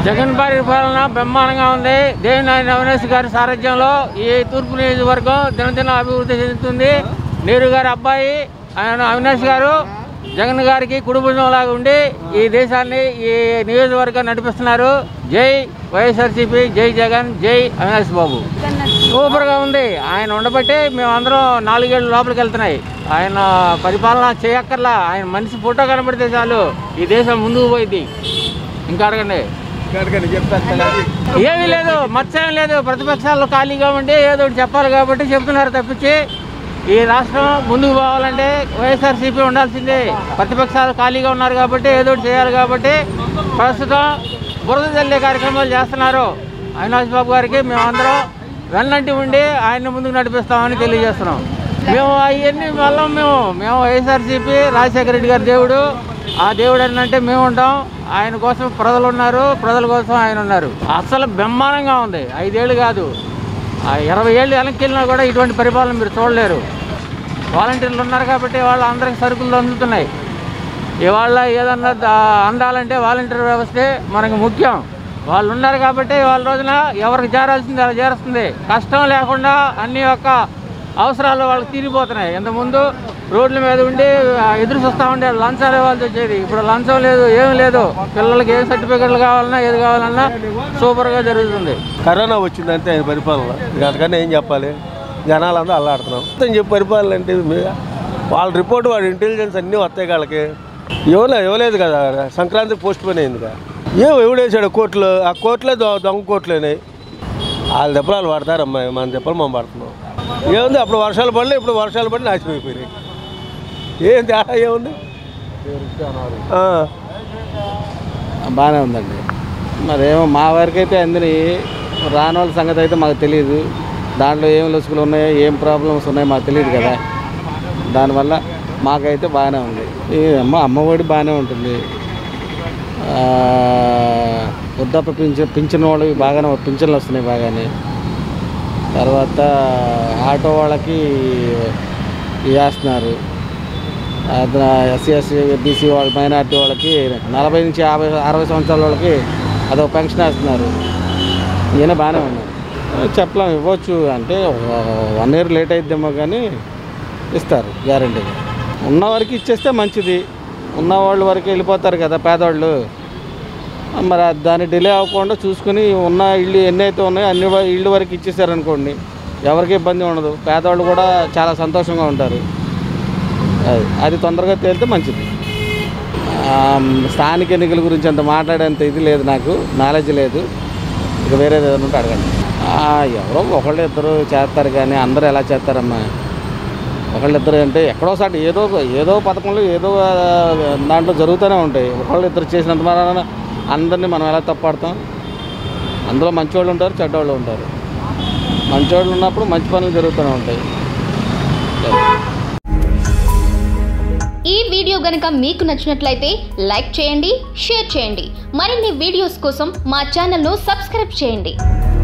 జగన్ పరిపాలన బ్రహ్మాండంగా ఉంది దేవినాయన అవినాష్ గారి సారథ్యంలో ఈ తూర్పు నియోజకవర్గం దినదిన అభివృద్ధి చెందుతుంది నెహ్రూ గారి అబ్బాయి ఆయన అవినాష్ గారు జగన్ గారికి కుటుంబం లాగా ఉండి ఈ దేశాన్ని ఈ నియోజకవర్గాన్ని నడిపిస్తున్నారు జై వైఎస్ఆర్సీపీ జై జగన్ జై అవినాష్ బాబు సూపర్గా ఉంది ఆయన ఉండబట్టే మేమందరం నాలుగేళ్ళు లోపలికి వెళ్తున్నాయి ఆయన పరిపాలన చేయక్కర్లా ఆయన మనిషి ఫోటో కనబడితే చాలు ఈ దేశం ముందుకు పోయింది ఇంకా అడగండి ఏమీ లేదు మత్స్యం లేదు ప్రతిపక్షాలు ఖాళీగా ఉండి ఏదో ఒకటి చెప్పాలి కాబట్టి చెప్తున్నారు తప్పించి ఈ రాష్ట్రం ముందుకు పోవాలంటే వైఎస్ఆర్సీపీ ఉండాల్సిందే ప్రతిపక్షాలు ఖాళీగా ఉన్నారు కాబట్టి ఏదో ఒకటి చేయాలి కాబట్టి ప్రస్తుతం బురద జల్లే కార్యక్రమాలు చేస్తున్నారు అవినాష్ బాబు గారికి మేమందరం వెన్నంటి ఉండి ఆయన్ని ముందుకు నడిపిస్తామని తెలియజేస్తున్నాం మేము అవన్నీ వల్ల మేము మేము వైఎస్ఆర్సీపీ రాజశేఖర రెడ్డి గారి దేవుడు ఆ దేవుడు అంటే మేము ఉంటాం ఆయన కోసం ప్రజలు ఉన్నారు ప్రజల కోసం ఆయన ఉన్నారు అసలు బ్రహ్మాండంగా ఉంది ఐదేళ్ళు కాదు ఆ ఇరవై ఏళ్ళు వెనక్కి వెళ్ళినా కూడా ఇటువంటి పరిపాలన మీరు చూడలేరు వాలంటీర్లు ఉన్నారు కాబట్టి వాళ్ళు అందరికి సరుకులు అందుతున్నాయి ఇవాళ ఏదన్నా దా- అందాలంటే వాలంటీర్ వ్యవస్థే మనకు ముఖ్యం వాళ్ళు ఉన్నారు కాబట్టి వాళ్ళ రోజున ఎవరికి చేరాల్సింది అలా చేరుస్తుంది కష్టం లేకుండా అన్ని యొక్క అవసరాలు వాళ్ళకి తీరిపోతున్నాయి ఇంతకుముందు రోడ్ల మీద ఉండి ఆ, ఎదురు చూస్తూ ఉండే లంచాలు ఇవ్వాల్సి వచ్చేది ఇప్పుడు లంచం లేదు ఏం లేదు పిల్లలకి ఏ సర్టిఫికెట్లు కావాలన్నా ఏది కావాలన్నా సూపర్గా జరుగుతుంది కరోనా వచ్చింది అంతే ఆయన పరిపాలన ఇక అంతకన్నా ఏం చెప్పాలి జనాలందరూ అల్లాడుతున్నాం మొత్తం చెప్పి పరిపాలన అంటే ఇది మీ- వాళ్ళ రిపోర్ట్ వాళ్ళ ఇంటెలిజెన్స్ అన్నీ వస్తాయి వాళ్ళకి ఇవ్వలే ఇవ్వలేదు కదా సంక్రాంతి పోస్ట్ పోన్ అయింది కదా ఏం ఎవడేసాడు కోర్టులో ఆ కోర్టులే దొ- దొంగ కోర్టులేనాయి వాళ్ళ దెబ్బలు వాళ్ళు పడతారమ్మా మన దెబ్బలు మనం పడుతున్నాం ఏముంది అప్పుడు వర్షాలు పడలే ఇప్పుడు వర్షాలు పడి నాశనం అయిపోయినాయి ఏం తేడా ఏముంది ఆ. బాగానే ఉందండి మరేమో మా వరకు అయితే అందని రాని వాళ్ళ సంగతి అయితే మాకు తెలియదు దాంట్లో ఏం లొసుకులు ఉన్నాయో ఏం ప్రాబ్లమ్స్ ఉన్నాయో మాకు తెలియదు కదా దానివల్ల మాకైతే బాగానే ఉంది ఈ అమ్మ అమ్మఒడి బాగానే ఉంటుంది ఆ, వృద్ధాప్య పింఛన్ పింఛన్ వాళ్ళకి బాగానే పింఛన్లు వస్తున్నాయి బాగానే తర్వాత ఆటో వాళ్ళకి వేస్తున్నారు ఎస్సీ ఎస్సీ బీసీ వాళ్ళ మైనార్టీ వాళ్ళకి నలభై నుంచి యాభై అరవై సంవత్సరాల వాళ్ళకి అదొక పెన్షన్ వేస్తున్నారు ఈయన బాగానే ఉన్నారు చెప్పలేం ఇవ్వచ్చు అంటే వన్ ఇయర్ లేట్ అయిద్దేమో కానీ ఇస్తారు గ్యారంటీగా ఉన్నవారికి ఇచ్చేస్తే మంచిది ఉన్నవాళ్ళ వరకు వెళ్ళిపోతారు కదా పేదవాళ్ళు మరి ఆ దాన్ని డిలే అవ్వకుండా చూసుకుని ఉన్న ఇల్లు ఎన్ని అయితే ఉన్నాయో అన్ని వ- ఇళ్ళు వరకు ఇచ్చేసారనుకోండి ఎవరికి ఇబ్బంది ఉండదు పేదవాళ్ళు కూడా చాలా సంతోషంగా ఉంటారు అది అది తొందరగా తేలితే మంచిది ఆ, స్థానిక ఎన్నికల గురించి అంత మాట్లాడేంత ఇది లేదు నాకు నాలెడ్జ్ లేదు ఇక వేరేది ఏదైనా ఉంటే అడగండి ఆ, ఎవరో ఒకళ్ళు ఇద్దరు చేస్తారు కానీ అందరూ ఎలా చేస్తారమ్మా ఒకళ్ళిద్దరు అంటే ఎక్కడోసారి ఏదో ఒక- ఏదో పథకంలో ఏదో ఆ, దాంట్లో జరుగుతూనే ఉంటాయి ఒకళ్ళు ఇద్దరు చేసినంత మాత్రాన అందరినీ మనం ఎలా తప్పాడతాం అందులో మంచివాళ్ళు ఉంటారు చెడ్డవాళ్ళు ఉంటారు మంచివాళ్ళు ఉన్నప్పుడు మంచి పనులు జరుగుతూనే ఉంటాయి ఈ వీడియో గనక మీకు నచ్చినట్లయితే లైక్ చేయండి షేర్ చేయండి మరిన్ని వీడియోస్ కోసం మా ఛానల్ను సబ్స్క్రైబ్ చేయండి